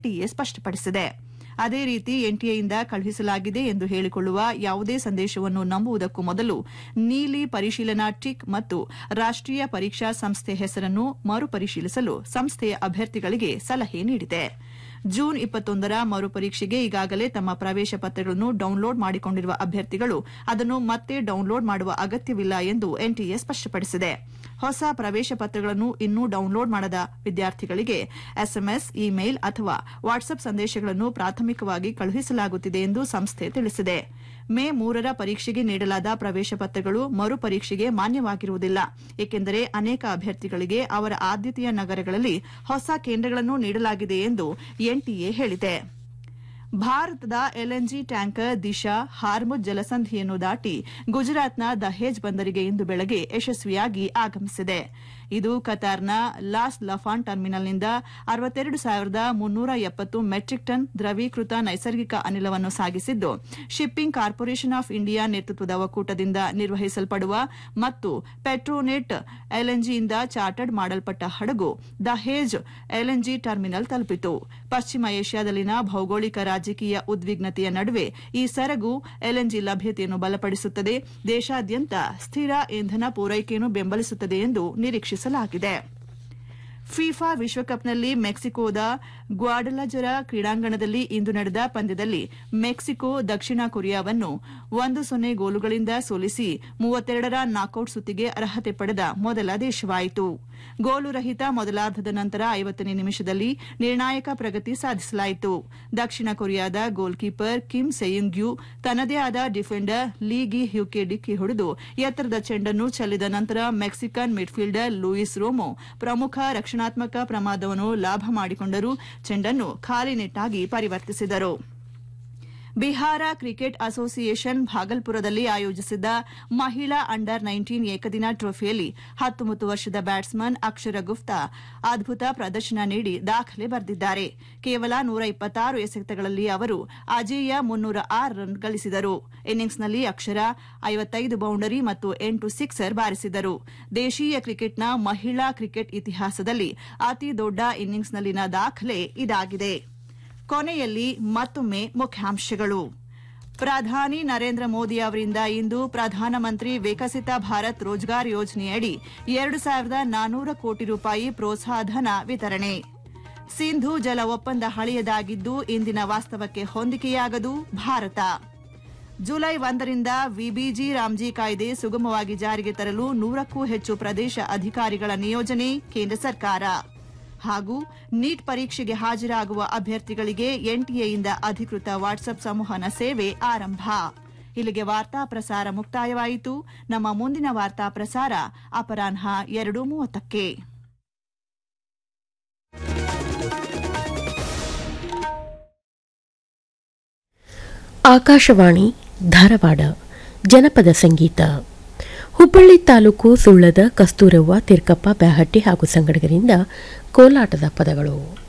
TA ಸ್ಪಷ್ಟಪಡಿಸಿದೆ ಅದೇ ರೀತಿ ಎನ್ಟಿಎಯಿಂದ ಕಳುಹಿಸಲಾಗಿದೆ ಎಂದು ಹೇಳಿಕೊಳ್ಳುವ ಯಾವುದೇ ಸಂದೇಶವನ್ನು ನಂಬುವುದಕ್ಕೂ ಮೊದಲು ನೀಲಿ ಪರಿಶೀಲನಾ ಟಿಕ್ ಮತ್ತು ರಾಷ್ಟೀಯ ಪರೀಕ್ಷಾ ಸಂಸ್ಥೆ ಹೆಸರನ್ನು ಮರುಪರಿಶೀಲಿಸಲು ಸಂಸ್ಥೆಯ ಅಭ್ಯರ್ಥಿಗಳಿಗೆ ಸಲಹೆ ನೀಡಿದೆ ಜೂನ್ ಇಪ್ಪತ್ತೊಂದರ ಮರುಪರೀಕ್ಷೆಗೆ ಈಗಾಗಲೇ ತಮ್ಮ ಪ್ರವೇಶ ಪತ್ರಗಳನ್ನು ಡೌನ್ಲೋಡ್ ಮಾಡಿಕೊಂಡಿರುವ ಅಭ್ಯರ್ಥಿಗಳು ಅದನ್ನು ಮತ್ತೆ ಡೌನ್ಲೋಡ್ ಮಾಡುವ ಅಗತ್ಯವಿಲ್ಲ ಎಂದು ಎನ್ಟಿಎ ಸ್ಪಷ್ಟಪಡಿಸಿದೆ ಹೊಸ ಪ್ರವೇಶ ಪತ್ರಗಳನ್ನು ಇನ್ನೂ ಡೌನ್ಲೋಡ್ ಮಾಡದ ವಿದ್ಯಾರ್ಥಿಗಳಿಗೆ ಎಸ್ಎಂಎಸ್ ಇಮೇಲ್ ಅಥವಾ ವಾಟ್ಸ್ಆಪ್ ಸಂದೇಶಗಳನ್ನು ಪ್ರಾಥಮಿಕವಾಗಿ ಕಳುಹಿಸಲಾಗುತ್ತಿದೆ ಎಂದು ಸಂಸ್ಥೆ ತಿಳಿಸಿದೆ ಮೇ ಮೂರರ ಪರೀಕ್ಷೆಗೆ ನೀಡಲಾದ ಪ್ರವೇಶ ಪತ್ರಗಳು ಮರುಪರೀಕ್ಷೆಗೆ ಮಾನ್ಯವಾಗಿರುವುದಿಲ್ಲ ಏಕೆಂದರೆ ಅನೇಕ ಅಭ್ಯರ್ಥಿಗಳಿಗೆ ಅವರ ಆದ್ಯತೆಯ ನಗರಗಳಲ್ಲಿ ಹೊಸ ಕೇಂದ್ರಗಳನ್ನು ನೀಡಲಾಗಿದೆ ಎಂದು ಎನ್ಟಿಎ ಹೇಳಿದೆ ಭಾರತದ ಎಲ್ಎನ್ಜಿ ಟ್ಯಾಂಕರ್ ದಿಶಾ ಹಾರ್ಮುಜ್ ಜಲಸಂಧಿಯನ್ನು ದಾಟಿ ಗುಜರಾತ್ನ ದಹೇಜ್ ಬಂದರಿಗೆ ಇಂದು ಬೆಳಗ್ಗೆ ಯಶಸ್ವಿಯಾಗಿ ಆಗಮಿಸಿದೆ ಇದು ಕತಾರ್ನ ಲಾಸ್ ಲಫಾನ್ ಟರ್ಮಿನಲ್ನಿಂದ ಅರವತ್ತೆರಡು ಸಾವಿರದ ಮುನ್ನೂರ ಎಪ್ಪತ್ತು ಮೆಟ್ರಿಕ್ ಟನ್ ದ್ರವೀಕೃತ ನೈಸರ್ಗಿಕ ಅನಿಲವನ್ನು ಸಾಗಿಸಿದ್ದು ಶಿಪ್ಪಿಂಗ್ ಕಾರ್ಪೊರೇಷನ್ ಆಫ್ ಇಂಡಿಯಾ ನೇತೃತ್ವದ ಒಕ್ಕೂಟದಿಂದ ನಿರ್ವಹಿಸಲ್ಪಡುವ ಮತ್ತು ಪೆಟ್ರೋನೆಟ್ ಎಲ್ಎನ್ಜಿಯಿಂದ ಚಾರ್ಟರ್ಡ್ ಮಾಡಲ್ಪಟ್ಟ ಹಡಗು ದಹೇಜ್ ಎಲ್ಎನ್ಜಿ ಟರ್ಮಿನಲ್ ತಲುಪಿತು ಪಶ್ಚಿಮ ಏಷ್ಯಾದಲ್ಲಿನ ಭೌಗೋಳಿಕ ರಾಜಕೀಯ ಉದ್ವಿಗ್ನತೆಯ ನಡುವೆ ಈ ಸರಗು ಎಲ್ಎನ್ಜಿ ಲಭ್ಯತೆಯನ್ನು ಬಲಪಡಿಸುತ್ತದೆ ದೇಶಾದ್ಯಂತ ಸ್ಥಿರ ಇಂಧನ ಪೂರೈಕೆಯನ್ನು ಬೆಂಬಲಿಸುತ್ತದೆ ಎಂದು ನಿರೀಕ್ಷಿಸಲಾಗಿದೆ ಫಿಫಾ ವಿಶ್ವಕಪ್ನಲ್ಲಿ ಮೆಕ್ಸಿಕೋದ ಗ್ವಾಡಲಜರ ಕ್ರೀಡಾಂಗಣದಲ್ಲಿ ಇಂದು ನಡೆದ ಪಂದ್ಯದಲ್ಲಿ ಮೆಕ್ಸಿಕೋ ದಕ್ಷಿಣ ಕೊರಿಯಾವನ್ನು ಒಂದು ಸೊನ್ನೆ ಗೋಲುಗಳಿಂದ ಸೋಲಿಸಿ ಮೂವತ್ತೆರಡರ ನಾಕೌಟ್ ಸುತ್ತಿಗೆ ಅರ್ಹತೆ ಪಡೆದ ಮೊದಲ ದೇಶವಾಯಿತು ಗೋಲು ರಹಿತ ಮೊದಲಾರ್ಧದ ನಂತರ ಐವತ್ತನೇ ನಿಮಿಷದಲ್ಲಿ ನಿರ್ಣಾಯಕ ಪ್ರಗತಿ ಸಾಧಿಸಲಾಯಿತು ದಕ್ಷಿಣ ಕೊರಿಯಾದ goalkeeper Kim Seung Yu ತನ್ನದೇ ಆದ ಡಿಫೆಂಡರ್ ಲೀ ಗಿ ಹ್ಯೂಕೆ ಡಿಕ್ಕಿ ಹೊಡೆದು ಎತ್ತರದ ಚೆಂಡನ್ನು ಚೆಲ್ಲಿದ ನಂತರ ಮೆಕ್ಸಿಕನ್ ಮಿಡ್ಫೀಲ್ಡರ್ ಲೂಯಿಸ್ ರೋಮೋ ಪ್ರಮುಖ ರಕ್ಷಣಾತ್ಮಕ ಪ್ರಮಾದವನ್ನು ಲಾಭ ಮಾಡಿಕೊಂಡರು ಚೆಂಡನ್ನು ಖಾಲಿ ನೆಟ್ಟಾಗಿ ಪರಿವರ್ತಿಸಿದರು ಬಿಹಾರ ಕ್ರಿಕೆಟ್ ಅಸೋಸಿಯೇಷನ್ ಭಾಗಲ್ಪುರದಲ್ಲಿ ಆಯೋಜಿಸಿದ್ದ ಮಹಿಳಾ ಅಂಡರ್ ನೈನ್ಟೀನ್ ಏಕದಿನ ಟ್ರೋಫಿಯಲ್ಲಿ ಹತ್ತೊಂಬತ್ತು ವರ್ಷದ ಬ್ಯಾಟ್ಸ್ಮನ್ ಅಕ್ಷರ ಗುಪ್ತಾ ಅದ್ಭುತ ಪ್ರದರ್ಶನ ನೀಡಿ ದಾಖಲೆ ಬರೆದಿದ್ದಾರೆ ಕೇವಲ ನೂರ ಇಪ್ಪತ್ತಾರು ಎಸೆತಗಳಲ್ಲಿ ಅವರು ಅಜೇಯ ಮುನ್ನೂರ ಆರು ರನ್ ಗಳಿಸಿದರು ಇನ್ನಿಂಗ್ಸ್ನಲ್ಲಿ ಅಕ್ಷರ ಐವತ್ತೈದು ಬೌಂಡರಿ ಮತ್ತು ಎಂಟು ಸಿಕ್ಸರ್ ಬಾರಿಸಿದರು ದೇಶೀಯ ಕ್ರಿಕೆಟ್ನ ಮಹಿಳಾ ಕ್ರಿಕೆಟ್ ಇತಿಹಾಸದಲ್ಲಿ ಅತಿ ದೊಡ್ಡ ಇನ್ನಿಂಗ್ಸ್ನಲ್ಲಿನ ದಾಖಲೆ ಇದಾಗಿದೆ ಕೊನೆಯಲ್ಲಿ ಮತ್ತೊಮ್ಮೆ ಮುಖ್ಯಾಂಶಗಳು ಪ್ರಧಾನಿ ನರೇಂದ್ರ ಮೋದಿ ಅವರಿಂದ ಇಂದು ಪ್ರಧಾನಮಂತ್ರಿ ವಿಕಸಿತ ಭಾರತ್ ರೋಜ್ಗಾರ್ ಯೋಜನೆಯಡಿ ಎರಡು ಸಾವಿರದ ನಾನೂರ ಕೋಟಿ ರೂಪಾಯಿ ಪ್ರೋತ್ಸಾಹಧನ ವಿತರಣೆ ಸಿಂಧು ಜಲ ಒಪ್ಪಂದ ಹಳೆಯದಾಗಿದ್ದು ಇಂದಿನ ವಾಸ್ತವಕ್ಕೆ ಹೊಂದಿಕೆಯಾಗದು ಭಾರತ ಜುಲೈ ಒಂದರಿಂದ ವಿಬಿಜಿ ರಾಮ್ಜಿ ಕಾಯ್ದೆ ಸುಗಮವಾಗಿ ಜಾರಿಗೆ ತರಲು ನೂರಕ್ಕೂ ಹೆಚ್ಚು ಪ್ರದೇಶ ಅಧಿಕಾರಿಗಳ ನಿಯೋಜನೆ ಕೇಂದ್ರ ಸರ್ಕಾರ ಹಾಗೂ ನೀಟ್ ಪರೀಕ್ಷೆಗೆ ಹಾಜರಾಗುವ ಅಭ್ಯರ್ಥಿಗಳಿಗೆ ಎನ್ಟಿಎಯಿಂದ ಅಧಿಕೃತ ವಾಟ್ಸ್ಆಪ್ ಸಂವಹನ ಸೇವೆ ಆರಂಭ ಇಲ್ಲಿಗೆ ವಾರ್ತಾ ಪ್ರಸಾರ ಮುಕ್ತಾಯವಾಯಿತು ನಮ್ಮ ಮುಂದಿನ ವಾರ್ತಾ ಪ್ರಸಾರ ಅಪರಾಹ್ನ ಎರಡು ಮೂವತ್ತಕ್ಕೆ ಆಕಾಶವಾಣಿ ಧಾರವಾಡ ಜನಪದ ಸಂಗೀತ ಹುಬ್ಬಳ್ಳಿ ತಾಲೂಕು ಸುಳ್ಳದ ಕಸ್ತೂರವ್ವ ತಿರ್ಕಪ್ಪ ಬ್ಯಾಹಟ್ಟಿ ಹಾಗೂ ಸಂಗಡಿಗರಿಂದ ಕೋಲಾಟದ ಪದಗಳು